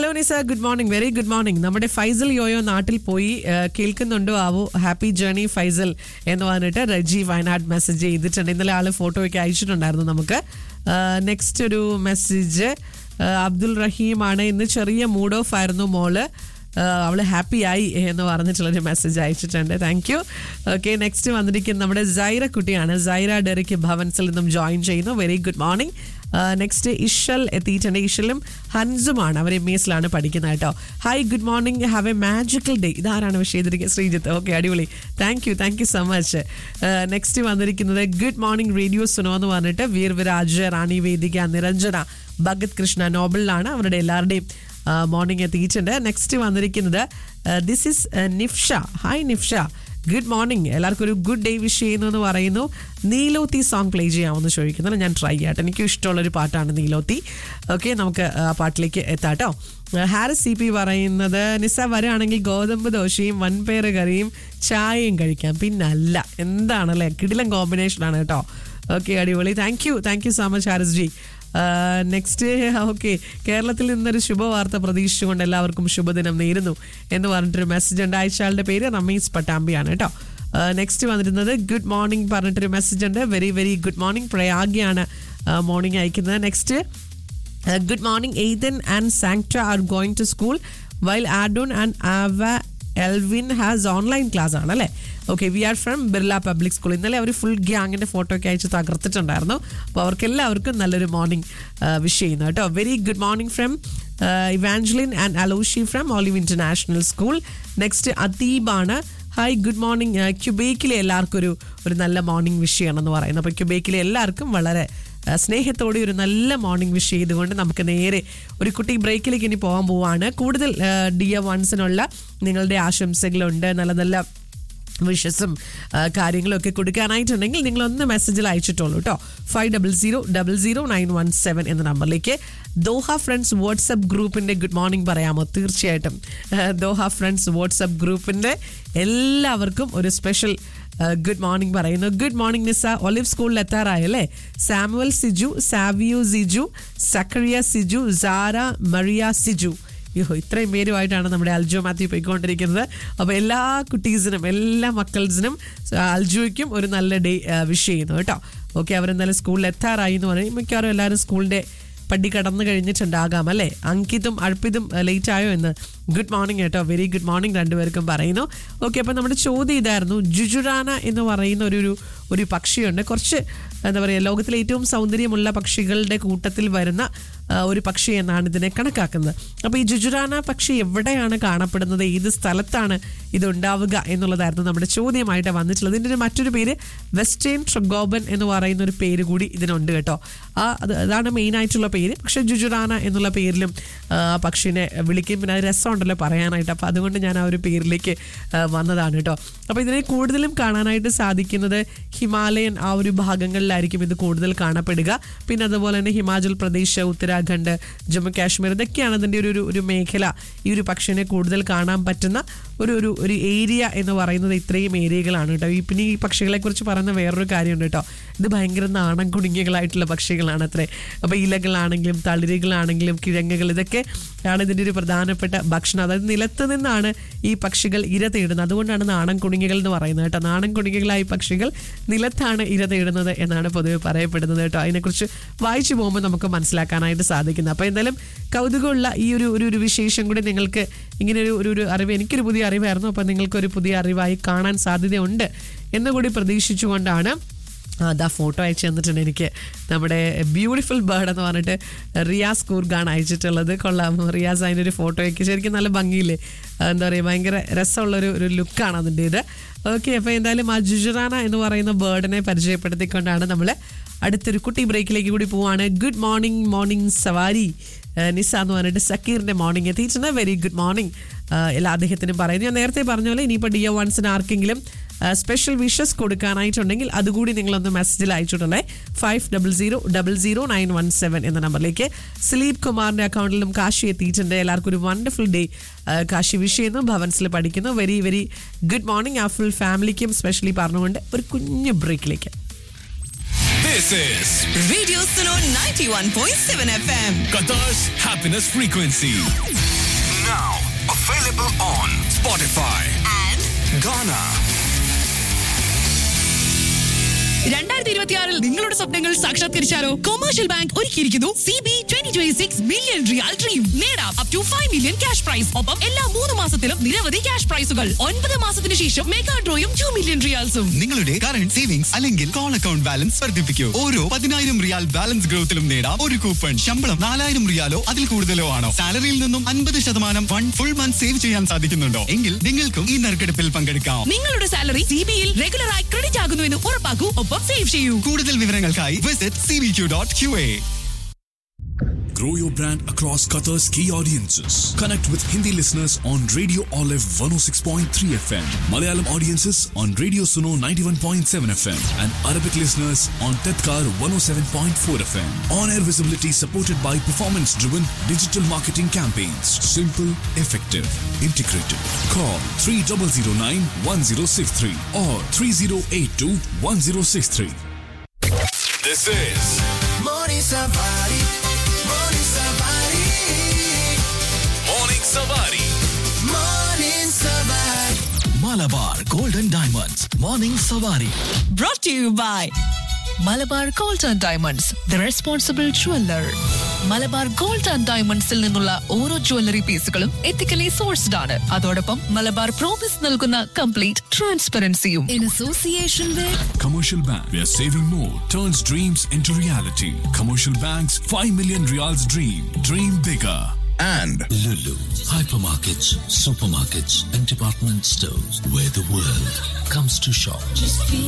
Hello Nisa good morning very good morning നമ്മുടെ Faisal yo-yo നാട്ടിൽ പോയി ആ, കേൾക്കുന്നുണ്ടോ ആവോ ഹാപ്പി ജേർണി ഫൈസൽ എന്ന് പറഞ്ഞിട്ട് റജി വയനാട് മെസ്സേജ് ചെയ്തിട്ടുണ്ട് ഇന്നലെ ആള് ഫോട്ടോ ഒക്കെ അയച്ചിട്ടുണ്ടായിരുന്നു നമുക്ക് നെക്സ്റ്റ് ഒരു മെസ്സേജ് അബ്ദുൾ റഹീം ആണ് ഇന്ന് ചെറിയ മൂഡ് ഓഫ് ആയിരുന്നു മോള് ആഹ് അവള് ഹാപ്പി ആയി എന്ന് പറഞ്ഞിട്ടുള്ളൊരു മെസ്സേജ് അയച്ചിട്ടുണ്ട് താങ്ക് യു ഓക്കെ നെക്സ്റ്റ് വന്നിരിക്കുന്നത് നമ്മുടെ സൈറ കുട്ടിയാണ് സൈറ ഡെറിക്ക് ഭവൻസിൽ നിന്നും ജോയിൻ ചെയ്യുന്നു very good morning next Ishal എത്തിയിട്ടുണ്ട് ഇഷലും ഹൻസുമാണ് അവർ എം എസിലാണ് പഠിക്കുന്നത് കേട്ടോ hi good morning have a magical day ഇതാരാണ് വിഷയത്തിരിക്കുക ശ്രീജിത്ത് ഓക്കെ അടിപൊളി thank you thank you so much next വന്നിരിക്കുന്നത് ഗുഡ് മോർണിംഗ് റേഡിയോ സുനോ എന്ന് പറഞ്ഞിട്ട് വീർ വിരാജ് റാണി വേദിക നിരഞ്ജന ഭഗത് കൃഷ്ണ നോബിളിലാണ് അവരുടെ എല്ലാവരുടെയും മോർണിംഗ് എത്തിയിട്ടുണ്ട് നെക്സ്റ്റ് വന്നിരിക്കുന്നത് this is Nifsha hi Nifsha good morning എല്ലാവർക്കും ഒരു ഗുഡ് ഡേ വിഷ് ചെയ്യുന്നു എന്ന് പറയുന്നു നീലോത്തി സോങ് പ്ലേ ചെയ്യാമെന്ന് ചോദിക്കുന്നുണ്ട് ഞാൻ ട്രൈ ചെയ്യാട്ടെ എനിക്ക് ഇഷ്ടമുള്ളൊരു പാട്ടാണ് നീലോത്തി ഓക്കെ നമുക്ക് ആ പാട്ടിലേക്ക് എത്താട്ടോ ഹാരിസ് സി പി പറയുന്നത് നിസ വരാണെങ്കിൽ ഗോതമ്പ് ദോശയും വൻപയർ കറിയും ചായയും കഴിക്കാം പിന്നല്ല എന്താണല്ലേ കിടിലം കോമ്പിനേഷനാണ് കേട്ടോ ഓക്കെ അടിപൊളി thank you thank you so much Haris ji next okay കേരളത്തിൽ നിന്നൊരു ശുഭവാർത്ത പ്രതീക്ഷിച്ചുകൊണ്ട് എല്ലാവർക്കും ശുഭദിനം നേരുന്നു എന്ന് പറഞ്ഞിട്ടൊരു മെസ്സേജ് ഉണ്ട് അയച്ചയാളുടെ പേര് റമീസ് പട്ടാമ്പിയാണ് കേട്ടോ നെക്സ്റ്റ് വന്നിരുന്നത് ഗുഡ് മോർണിംഗ് പറഞ്ഞിട്ടൊരു മെസ്സേജ് ഉണ്ട് വെരി വെരി ഗുഡ് മോർണിംഗ് പ്രയാഗിയാണ് മോർണിംഗ് അയക്കുന്നത് next good morning Ethan and സാങ്ക്ട are going to school while Adon and Ava Elvin has online class ആണ് അല്ലേ okay we are from Birla public school ഇന്നലെ അവർ full ഗ്യാങ്ങിന്റെ photo ഒക്കെ അയച്ച് തകർത്തിട്ടുണ്ടായിരുന്നു അപ്പോൾ അവർക്ക് എല്ലാവർക്കും നല്ലൊരു മോർണിംഗ് വിഷ് ചെയ്യുന്നു കേട്ടോ very good morning from Evangeline and Aloshy from Olive international school next അദീബാണ് ഹായ് ഗുഡ് മോർണിംഗ് ക്യുബേക്കിലെ എല്ലാവർക്കും ഒരു ഒരു നല്ല മോർണിംഗ് വിഷ് ചെയ്യണമെന്ന് പറയുന്നു അപ്പോൾ ക്യുബേക്കിലെ എല്ലാവർക്കും വളരെ ആ, സ്നേഹത്തോടെ ഒരു നല്ല മോർണിംഗ് വിഷ് ചെയ്തുകൊണ്ട് നമുക്ക് നേരെ ഒരു കുട്ടി ബ്രേക്കിലേക്ക് ഇനി പോകാൻ പോവാണ് കൂടുതൽ ഡിയ വൺസിനുള്ള നിങ്ങളുടെ ആശംസകളുണ്ട് നല്ല നല്ല വിഷസും കാര്യങ്ങളും ഒക്കെ കൊടുക്കാനായിട്ടുണ്ടെങ്കിൽ നിങ്ങൾ ഒന്ന് മെസ്സേജിൽ അയച്ചിട്ടുള്ളൂ കേട്ടോ five double zero double zero nine one seven എന്ന നമ്പറിലേക്ക് ദോഹ ഫ്രണ്ട്സ് വാട്സപ്പ് ഗ്രൂപ്പിന്റെ ഗുഡ് മോർണിംഗ് പറയാമോ തീർച്ചയായിട്ടും ആ, ദോഹ ഫ്രണ്ട്സ് വാട്സപ്പ് ഗ്രൂപ്പിന്റെ എല്ലാവർക്കും ഒരു സ്പെഷ്യൽ ഗുഡ് മോർണിംഗ് പറയുന്നു ഗുഡ് മോർണിംഗ് നിസ ഒലിവ് സ്കൂളിൽ എത്താറായല്ലേ Samuel Siju Savio Siju Sakkariya Siju Sara Mariya Siju അയ്യോ ഇത്രയും പേരുമായിട്ടാണ് നമ്മുടെ അൽജോ മാത്യു പോയിക്കൊണ്ടിരിക്കുന്നത് അപ്പോൾ എല്ലാ കുട്ടീസിനും എല്ലാ മക്കൾസിനും അൽജോയ്ക്കും ഒരു നല്ല ഡേ വിഷ് ചെയ്യുന്നു കേട്ടോ ഓക്കെ അവരെന്തായാലും സ്കൂളിൽ എത്താറായി എന്ന് പറയും മിക്കവാറും എല്ലാവരും സ്കൂളിൻ്റെ പടി കടന്നു കഴിഞ്ഞിട്ടുണ്ടാകാം അല്ലേ അങ്കിതും അഴ്പ്പിതും ലേറ്റ് ആയോ എന്ന് ഗുഡ് മോർണിംഗ് കേട്ടോ വെരി ഗുഡ് മോർണിംഗ് രണ്ടുപേർക്കും പറയുന്നു ഓക്കെ അപ്പോൾ നമ്മുടെ ചോദ്യം ഇതായിരുന്നു ജുജുറാന എന്ന് പറയുന്ന ഒരു ഒരു ഒരു പക്ഷിയുണ്ട് കുറച്ച് എന്താ പറയുക ലോകത്തിലെ ഏറ്റവും സൗന്ദര്യമുള്ള പക്ഷികളുടെ കൂട്ടത്തിൽ വരുന്ന ആ, ഒരു പക്ഷി എന്നാണ് ഇതിനെ കണക്കാക്കുന്നത് അപ്പോൾ ഈ ജുജുറാന പക്ഷി എവിടെയാണ് കാണപ്പെടുന്നത് ഏത് സ്ഥലത്താണ് ഇത് ഉണ്ടാവുക എന്നുള്ളതായിരുന്നു നമ്മുടെ ചോദ്യമായിട്ട് വന്നിട്ടുള്ളത് ഇതിൻ്റെ ഒരു മറ്റൊരു പേര് വെസ്റ്റേൺ ട്രഗോബൻ എന്ന് പറയുന്ന ഒരു പേര് കൂടി ഇതിനുണ്ട് കേട്ടോ ആ അത് അതാണ് മെയിൻ ആയിട്ടുള്ള പേര് പക്ഷെ ജുജുറാന എന്നുള്ള പേരിലും ആ പക്ഷിനെ വിളിക്കും പിന്നെ അത് രസമുണ്ടല്ലോ പറയാനായിട്ട് അപ്പോൾ അതുകൊണ്ട് ഞാൻ ആ ഒരു പേരിലേക്ക് ആ, വന്നതാണ് കേട്ടോ അപ്പോൾ ഇതിനെ കൂടുതലും കാണാനായിട്ട് സാധിക്കുന്നത് ഹിമാലയൻ ആ ഒരു ഭാഗങ്ങളിലായിരിക്കും ഇത് കൂടുതൽ കാണപ്പെടുക പിന്നെ അതുപോലെ തന്നെ ഹിമാചൽ പ്രദേശ് ഉത്തരാഖണ്ഡ് ജമ്മു കാശ്മീർ ഇതൊക്കെയാണ് അതിൻ്റെ ഒരു ഒരു- ഒരു മേഖല ഈ ഒരു പക്ഷിനെ കൂടുതൽ കാണാൻ പറ്റുന്ന ഒരു ഒരു ഒരു ഏരിയ എന്ന് പറയുന്നത് ഇത്രയും ഏരിയകളാണ് കേട്ടോ ഈ പിന്നെ ഈ പക്ഷികളെ കുറിച്ച് പറയുന്ന വേറൊരു കാര്യമുണ്ട് കേട്ടോ ഇത് ഭയങ്കര നാണം കുടുങ്ങികളായിട്ടുള്ള പക്ഷികളാണ് അത്രേ അപ്പോൾ ഇലകളാണെങ്കിലും തളിരുകളാണെങ്കിലും കിഴങ്ങുകൾ ഇതൊക്കെ ആണ് ഇതിൻ്റെ ഒരു പ്രധാനപ്പെട്ട ഭക്ഷണം അതായത് നിലത്ത് നിന്നാണ് ഈ പക്ഷികൾ ഇര തേടുന്നത് അതുകൊണ്ടാണ് നാടൻ കുടുങ്ങികൾ എന്ന് പറയുന്നത് കേട്ടോ നാടൻ കുടുങ്ങികളായ പക്ഷികൾ നിലത്താണ് ഇര തേടുന്നത് എന്നാണ് പൊതുവെ പറയപ്പെടുന്നത് കേട്ടോ അതിനെക്കുറിച്ച് വായിച്ചു പോകുമ്പോൾ നമുക്ക് മനസ്സിലാക്കാനായിട്ട് സാധിക്കുന്നത് അപ്പോൾ എന്തായാലും കൗതുകമുള്ള ഈ ഒരു ഒരു ഒരു വിശേഷം കൂടി നിങ്ങൾക്ക് ഇങ്ങനെ ഒരു ഒരു ഒരു അറിവ് എനിക്കൊരു പുതിയ അറിവായിരുന്നു അപ്പോൾ നിങ്ങൾക്കൊരു പുതിയ അറിവായി കാണാൻ സാധ്യതയുണ്ട് എന്നുകൂടി പ്രതീക്ഷിച്ചുകൊണ്ടാണ് ആ, അതാ ഫോട്ടോ അയച്ചു തന്നിട്ടുണ്ട് എനിക്ക് നമ്മുടെ ബ്യൂട്ടിഫുൾ ബേർഡ് എന്ന് പറഞ്ഞിട്ട് റിയാസ് കൂർഗാണ് അയച്ചിട്ടുള്ളത് കൊള്ളാം റിയാസ് അതിൻ്റെ ഒരു ഫോട്ടോയൊക്കെ ശരിക്കും നല്ല ഭംഗിയില്ലേ ആ, എന്താ പറയുക ഭയങ്കര രസമുള്ളൊരു ഒരു ലുക്കാണ് അതിൻ്റേത് ഓക്കെ അപ്പോൾ എന്തായാലും ആ ജുജറാന എന്ന് പറയുന്ന ബേർഡിനെ പരിചയപ്പെടുത്തിക്കൊണ്ടാണ് നമ്മൾ അടുത്തൊരു കുട്ടി ബ്രേക്കിലേക്ക് കൂടി പോവാണ് ഗുഡ് മോർണിംഗ് മോർണിംഗ് സവാരി ഏഹ് നിസ എന്ന് പറഞ്ഞിട്ട് സക്കീറിന്റെ മോർണിംഗ് എത്തിയിട്ടുണ്ട് വെരി ഗുഡ് മോർണിംഗ് എല്ലാ അദ്ദേഹത്തിനും പറയുന്നു ഞാൻ നേരത്തെ പറഞ്ഞ പോലെ ഇനിയിപ്പോൾ ഡി ഒ വൺസിന് ആർക്കെങ്കിലും സ്പെഷ്യൽ വിഷസ് കൊടുക്കാനായിട്ടുണ്ടെങ്കിൽ അതുകൂടി നിങ്ങളൊന്ന് മെസ്സേജിൽ അയച്ചിട്ടുണ്ടേ five double zero double zero nine one seven എന്ന നമ്പറിലേക്ക് സ്ലീപ് കുമാറിന്റെ അക്കൗണ്ടിലും കാശി എത്തിയിട്ടുണ്ട് എല്ലാവർക്കും ഒരു വണ്ടർഫുൾ ഡേ കാശി വിഷ് ചെയ്യുന്നു ഭവൻസിൽ പഠിക്കുന്നു വെരി വെരി ഗുഡ് മോർണിംഗ് ആ ഫുൾ ഫാമിലിക്കും സ്പെഷ്യലി പറഞ്ഞുകൊണ്ട് ഒരു കുഞ്ഞു ബ്രേക്കിലേക്ക് This is Radio Suno 91.7 FM. Qatar's happiness frequency. Now available on Spotify, And Ghana, രണ്ടായിരത്തി ഇരുപത്തിയാറിൽ നിങ്ങളുടെ സ്വപ്നങ്ങൾ സാക്ഷാത്കരിച്ചാലോ കൊമേഴ്ഷ്യൽ ബാങ്ക് ഒരുക്കിയിരിക്കുന്നു C B twenty twenty six million റിയാൽ ഡ്രീം നേടാം up to five million cash prize ഒപ്പം എല്ലാ മൂന്ന് മാസത്തിലും നിരവധി ക്യാഷ് പ്രൈസുകൾ ഒൻപത് മാസത്തിന് ശേഷം മെഗാ ഡ്രോയും ടു മില്യൺ റിയാൽസും നിങ്ങളുടെ കറണ്ട് സേവിങ്സ് അല്ലെങ്കിൽ കോൾ അക്കൗണ്ട് ബാലൻസ് വർദ്ധിപ്പിക്കൂ ഓരോ പതിനായിരം റിയാൽ ബാലൻസ് ഗ്രോത്തിലും നേടാം ഒരു കൂപ്പൺ ശമ്പളം നാലായിരം റിയാലോ അതിൽ കൂടുതലോ ആണോ സാലറിയിൽ നിന്നും അൻപത് ശതമാനം ഫണ്ട് ഫുൾ മന്ത് സേവ് ചെയ്യാൻ സാധിക്കുന്നുണ്ടോ എങ്കിൽ നിങ്ങൾക്കും ഈ നറുക്കെടുപ്പിൽ പങ്കെടുക്കാം നിങ്ങളുടെ സാലറി സി ബിയിൽ റെഗുലറായി ക്രെഡിറ്റ് ആകുന്നുവെന്ന് ഉറപ്പാക്കൂ ഒപ്പം സേവ് ചെയ്യൂ കൂടുതൽ വിവരങ്ങൾക്കായി visit C V Q dot Q A Grow your brand across Qatar's key audiences. Connect with Hindi listeners on Radio Olive 106.3 FM, Malayalam audiences on Radio Suno 91.7 FM, and Arabic listeners on Tedkar 107.4 FM. On air visibility supported by performance driven digital marketing campaigns. Simple, effective, integrated. Call 3009 1063 or 3082 1063. This is Morning Safari, Morning Safari, Morning Savari. Morning Safari. Malabar Golden Diamonds, Morning Safari. brought to you by Malabar gold and diamonds the responsible jeweller Malabar gold and ഡയമണ്ട്സിൽ നിന്നുള്ള ഓരോ jewellery പീസുകളും ethically sourced ആണ് അതോടൊപ്പം Malabar promise നൽകുന്ന complete ട്രാൻസ്പെറൻസിയും in association with Commercial Bank, where saving more turns dreams into reality. Commercial Bank's 5 million reals dream. Dream bigger. and Lulu, hypermarkets, supermarkets, and department stores where the world comes to shop.